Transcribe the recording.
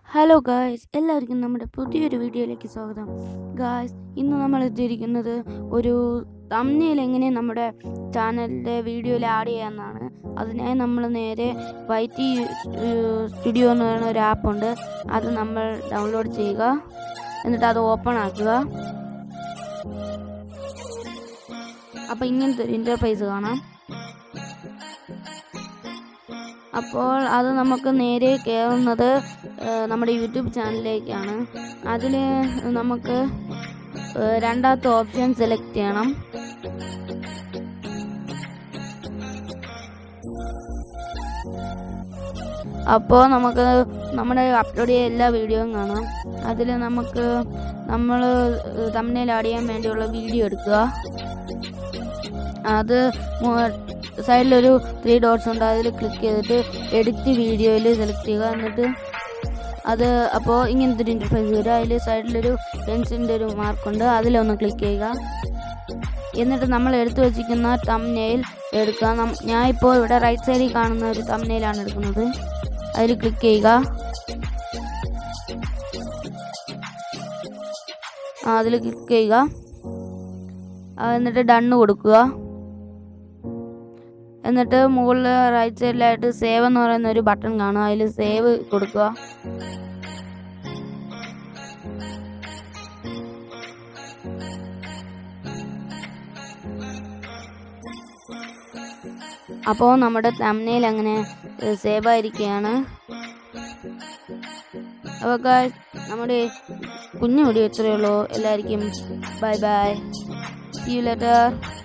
hello guys എല്ലാവർക്കും നമ്മുടെ പുതിയൊരു വീഡിയോയിലേക്ക് സ്വാഗതം ഗായ്സ് ഇന്ന് നമ്മൾ എത്തിയിരിക്കുന്നത് ഒരു തമ്മിൽ എങ്ങനെ നമ്മുടെ ചാനലിൻ്റെ വീഡിയോയിൽ ആഡ് ചെയ്യാമെന്നാണ് അതിനായി നമ്മൾ നേരെ വൈറ്റി സ്റ്റുഡിയോ എന്ന് പറയുന്ന ഒരു ആപ്പുണ്ട് അത് നമ്മൾ ഡൗൺലോഡ് ചെയ്യുക എന്നിട്ട് അത് ഓപ്പൺ ആക്കുക അപ്പോൾ ഇങ്ങനത്തെ ഒരു ഇൻ്റർഫേസ് കാണാം അപ്പോൾ അത് നമുക്ക് നേരെ കയറുന്നത് ഏഹ്, നമ്മുടെ യൂട്യൂബ് ചാനലിലേക്കാണ് അതിൽ നമുക്ക് ഏഹ്, രണ്ടാമത്തെ ഓപ്ഷൻ സെലക്ട് ചെയ്യണം അപ്പോൾ നമുക്ക് നമ്മുടെ അപ്ലോഡ് ചെയ്ത എല്ലാ വീഡിയോയും കാണാം അതിൽ നമുക്ക് നമ്മൾ തമ്മിൽ ആഡ് ചെയ്യാൻ വേണ്ടിയുള്ള വീഡിയോ എടുക്കുക അത് സൈഡിലൊരു ത്രീ ഡോട്ട്സ് ഉണ്ട് അതിൽ ക്ലിക്ക് ചെയ്തിട്ട് എഡിറ്റ് വീഡിയോയിൽ സെലക്ട് ചെയ്യുക എന്നിട്ട് അത് അപ്പോൾ ഇങ്ങനത്തെ ഒരു ഇൻ്റർഫേസ് വരും അതിൽ സൈഡിലൊരു പെൻസിലിൻ്റെ ഒരു മാർക്കുണ്ട് അതിലൊന്ന് ക്ലിക്ക് ചെയ്യുക എന്നിട്ട് നമ്മൾ എടുത്തു വച്ചിരിക്കുന്ന തമ്നെയിൽ എടുക്കുക നം- ഞാൻ ഇപ്പോൾ ഇവിടെ റൈറ്റ് സൈഡിൽ കാണുന്ന ഒരു തമ്നെയിലാണ് എടുക്കുന്നത് അതിൽ ക്ലിക്ക് ചെയ്യുക ആ അതിൽ ക്ലിക്ക് ചെയ്യുക ആ, എന്നിട്ട് ഡണ്ണ് കൊടുക്കുക എന്നിട്ട് മുകളിൽ റൈറ്റ് സൈഡിലായിട്ട് സേവ് എന്ന് പറയുന്ന ഒരു ബട്ടൺ കാണും അതിൽ സേവ് കൊടുക്കുക അപ്പോൾ നമ്മുടെ തമ്നയിൽ അങ്ങനെ സേവ് ആയിരിക്കുകയാണ് അപ്പോൾ guys, നമ്മുടെ കുഞ്ഞു വീഡിയോ ഇത്രയേ ഉള്ളൂ എല്ലാവർക്കും bye bye see you letter